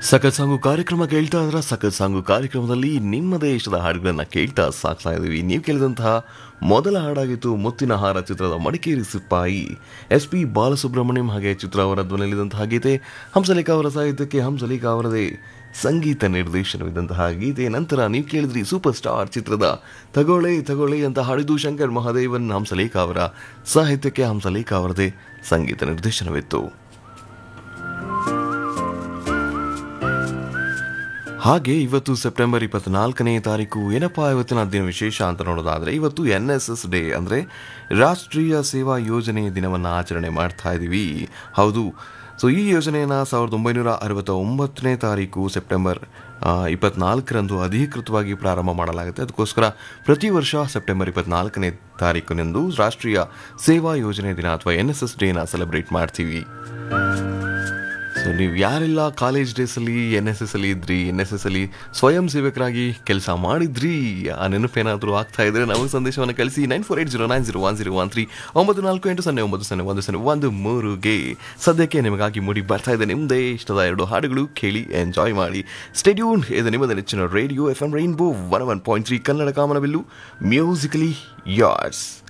ಸಖತ್ ಸಾಂಗು ಕಾರ್ಯಕ್ರಮ ಕೇಳ್ತಾ ಇದ್ರ ಸಖತ್ ಸಾಂಗು ಕಾರ್ಯಕ್ರಮದಲ್ಲಿ ನಿಮ್ಮ ದೇಶದ ಹಾಡುಗಳನ್ನ ಕೇಳ್ತಾ ಸಾಕ್ತಾ ಇದೀವಿ ನೀವು ಕೇಳಿದಂತಹ ಮೊದಲ ಹಾಡಾಗಿತ್ತು ಮುತ್ತಿನ ಹಾರ ಚಿತ್ರದ ಮಡಿಕೇರಿ ಸಿಪಾಯಿ ಎಸ್ ಪಿ ಬಾಲಸುಬ್ರಹ್ಮಣ್ಯಂ ಹಾಗೆ ಚಿತ್ರ ಅವರ ಧ್ವನಿಯಲ್ಲಿದ್ದಂತಹ ಗೀತೆ ಹಂಸಲೇಖ ಅವರ ಸಾಹಿತ್ಯಕ್ಕೆ ಹಂಸಲೇಖ ಅವರದೇ ಸಂಗೀತ ನಿರ್ದೇಶನವಿದ್ದಂತಹ ಗೀತೆ ನಂತರ ನೀವು ಕೇಳಿದ್ರಿ ಸೂಪರ್ ಸ್ಟಾರ್ ಚಿತ್ರದ ತಗೊಳ್ಳೆ ತಗೊಳ್ಳೆ ಅಂತ ಹಾಡಿದ್ದು ಶಂಕರ್ ಮಹಾದೇವನ್ ಹಂಸಲೇಖ ಅವರ ಸಾಹಿತ್ಯಕ್ಕೆ ಹಂಸಲೇಖ ಅವರದೇ ಸಂಗೀತ ನಿರ್ದೇಶನವಿತ್ತು ಹಾಗೆ ಇವತ್ತು ಸೆಪ್ಟೆಂಬರ್ ಇಪ್ಪತ್ನಾಲ್ಕನೇ ತಾರೀಕು ಏನಪ್ಪಾ ಇವತ್ತಿನ ದಿನ ವಿಶೇಷ ಅಂತ ನೋಡೋದಾದ್ರೆ ಇವತ್ತು ಎನ್ ಎಸ್ ಎಸ್ ಡೇ ಅಂದರೆ ರಾಷ್ಟ್ರೀಯ ಸೇವಾ ಯೋಜನೆ ದಿನವನ್ನು ಆಚರಣೆ ಮಾಡ್ತಾ ಇದ್ದೀವಿ ಹೌದು ಸೊ ಈ ಯೋಜನೆಯನ್ನು ಸಾವಿರದ ಒಂಬೈನೂರ ಅರವತ್ತ ಒಂಬತ್ತನೇ ತಾರೀಕು ಸೆಪ್ಟೆಂಬರ್ ಆ, ಇಪ್ಪತ್ನಾಲ್ಕರಂದು ಅಧಿಕೃತವಾಗಿ ಪ್ರಾರಂಭ ಮಾಡಲಾಗುತ್ತೆ ಅದಕ್ಕೋಸ್ಕರ ಪ್ರತಿ ವರ್ಷ ಸೆಪ್ಟೆಂಬರ್ ಇಪ್ಪತ್ನಾಲ್ಕನೇ ತಾರೀಕಿನಂದು ರಾಷ್ಟ್ರೀಯ ಸೇವಾ ಯೋಜನೆ ದಿನ ಅಥವಾ ಎನ್ ಎಸ್ ಎಸ್ ಡೇನ ಸೆಲೆಬ್ರೇಟ್ ಮಾಡ್ತೀವಿ ಸೊ ನೀವು ಯಾರೆಲ್ಲ ಕಾಲೇಜ್ ಡೇಸಲ್ಲಿ ಎನ್ ಎಸ್ ಎಸ್ ಅಲ್ಲಿ ಇದ್ರಿ ಎನ್ ಎಸ್ ಎಸ್ ಅಲ್ಲಿ ಸ್ವಯಂ ಸೇವಕರಾಗಿ ಕೆಲಸ ಮಾಡಿದ್ರಿ ಆ ನೆನಪೇನಾದರೂ ಆಗ್ತಾ ಇದ್ರೆ ನಮಗೆ ಸಂದೇಶವನ್ನು ಕಳಿಸಿ nine four eight zero nine zero one zero one three ಒಂಬತ್ತು ನಾಲ್ಕು ಎಂಟು ಸೊನ್ನೆ ಒಂಬತ್ತು ಸೊನ್ನೆ ಒಂದು ಸೊನ್ನೆ ಒಂದು ಮೂರುಗೆ ಸದ್ಯಕ್ಕೆ ನಿಮಗಾಗಿ ಮೂಡಿ ಬರ್ತಾ ಇದೆ ನಿಮ್ಮದೇ ಇಷ್ಟದ ಎರಡು ಹಾಡುಗಳು ಕೇಳಿ ಎಂಜಾಯ್ ಮಾಡಿ ಸ್ಟೇಡ್ಯೂನ್ ಇದು ನಿಮ್ಮದ ನೆಚ್ಚಿನ radio F M rainbow one one point three Kannada ಕಾಮನಬಿಲ್ಲು ಮ್ಯೂಸಿಕಲಿ ಯಾರ್ಸ್